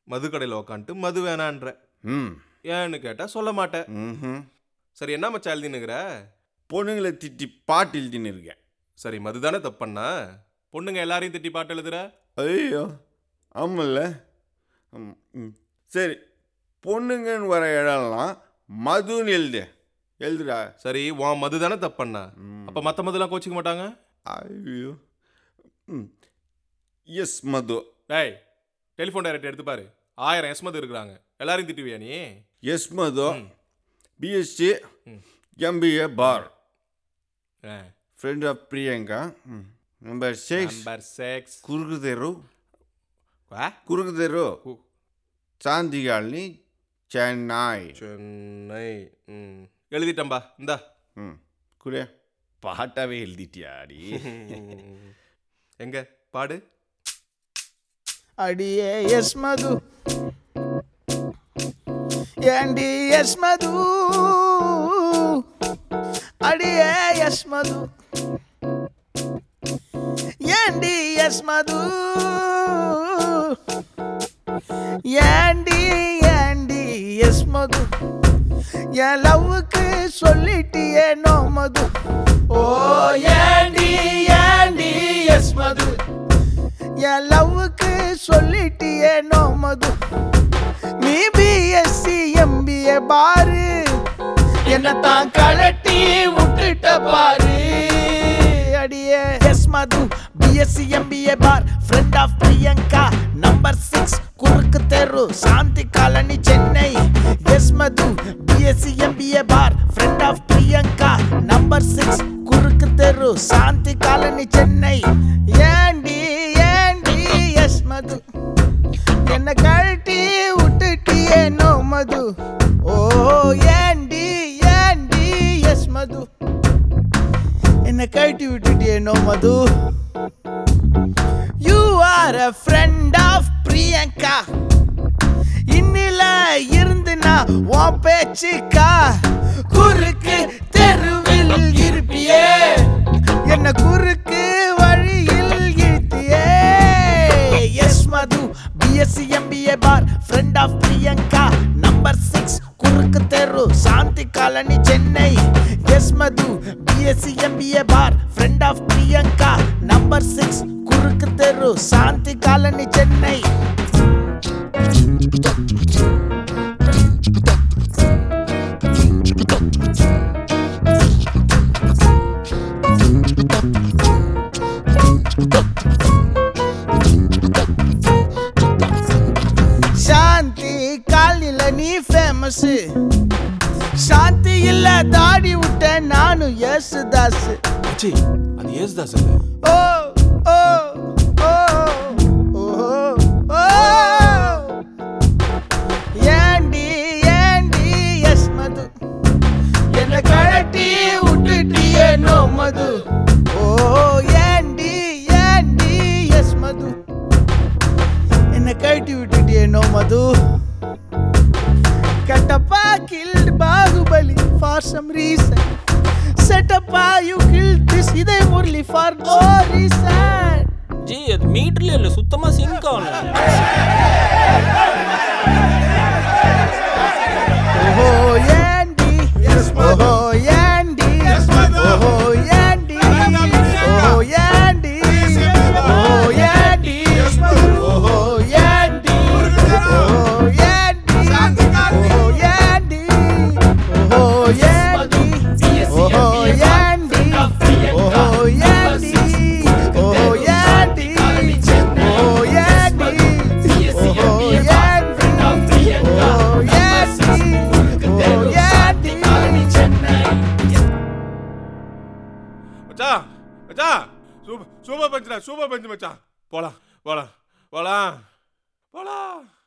மது கடையில் உக்காந்துட்டு மது வேணான்ற ம் ஏன்னு கேட்டால் சொல்ல மாட்டேன் ம் சரி என்ன மச்சான் எழுதினுங்கிற பொண்ணுங்களை திட்டி பாட்டு எழுதின்னு இருக்கேன் சரி மது தானே தப்பண்ணா பொண்ணுங்க எல்லாரையும் திட்டி பாட்டு எழுதுற ஐயோ ஆமல்ல ம், ம். சரி பொண்ணுங்கன்னு வர இடம்லாம் மதுன்னு எழுது எழுதுடா சரி உன் மது தானே தப்பண்ணா ம். அப்போ மற்ற மதுலாம் கோச்சிக்க மாட்டாங்க ஐயோ ம் எஸ் மது டேய் டெலிஃபோன் டைரக்ட் எடுத்து பாரு ஆயிரம் எஸ் மது இருக்கிறாங்க எல்லாரையும் திட்டுவியா நீ எஸ் மது ம். பிஎஸ்சி ம். எம்பிஏ பார் ஆ. Friend of Priyanka number six number six குறுக்கு தெரு வா குறுக்கு தெரு கு- சாந்தி காலனி சென்னை சென்னை ம் எழுதிட்டம்பா இந்தா ம் குடியா பாட்டாவே எழுதிட்டியாடி எங்க பாடு அடியே எஸ் மது ஏண்டி எஸ் மது அடியே எஸ் மது ஏண்டி எஸ் மது ஏண்டி ஏண்டி எஸ் மது என் லவ்வுக்கு சொல்லிட்டியே நோ மது ஓ ஏண்டி ஏண்டி எஸ் மது என் லவ்வுக்கு சொல்லிட்டியே நோ மது நீ பிஎஸ்சி எம்பிஏ பாரு என்ன தான் கலட்டி விட்டுட்ட பாரு அடியே எஸ் மது பிஎஸ்சி எம்பிஏ பார் friend of Priyanka number six குறுக்கு தெரு Shanthi colony Chennai yes Madhu BSc MBA பார் friend of Priyanka number six குறுக்கு தெரு சாந்தி காலனி சென்னை ஏண்டி ஏண்டி எஸ் மது என்ன கழட்டி விட்டுட்டியே நோ மது ஓ ஏண்டி ஏண்டி எஸ் மது என்ன கழட்டி விட்டுட்டியே no Madhu you are a friend of Priyanka இன்னில இருந்து நான் உன் பேச்சுக்கா குறுக்கு தெருவில் இருப்பியே என்ன குறுக்கு வழியில் இழுத்தியே எஸ் மது பிஎஸ்சி எம்பிஏ பார் friend of Priyanka number six குறுக்கு தெரு Shanthi colony Chennai yes Madhu BSc MBA பார் friend of Priyanka number six குறுக்கு தெரு சாந்தி காலனி சென்னை சாந்தி காலில நீ ஃபேமஸ் சாந்தி இல்ல தாடி விட்ட நானும் யேசுதாஸ் அச்சி அது ஏசுதாஸ் இல்ல ஓ ஓ ஓ ஓ ஓ ஏண்டி ஏண்டி எஸ் மது என்ன கழட்டி விட்டுட்டியே நோ மது ஓ ஏண்டி ஏண்டி எஸ் மது என்ன கழட்டி விட்டுட்டியே no Madhu Kattappa killed Baahubali for some reason செட்டப்பா யூ killed திஸ் இதே Murali for no reason ji அது மீட்டர்ல இல்ல சுத்தமா சிங்க் ஆகல ஓஹோ ஏண்டி ஓஹோ ஏண்டி ஓஹோ ஏண்டி ஓஹோ ஏண்டி ஓஹோ ஏண்டி ஓஹோ ஏண்டி ஓஹோ ஏண்டி ஓஹோ ஏண்டி ஓஹோ ஏண்டி ஓஹோ ஏண்டி ஓஹோ ஏண்டி ஓஹோ ஏண்டி ஓஹோ ஏண்டி ஓஹோ மச்சான் மச்சான் சூப்பர் சூப்பர் பஞ்சுடா சூப்பர் பஞ்சு மச்சான் போலாம் போலாம் போலாம் போலாம்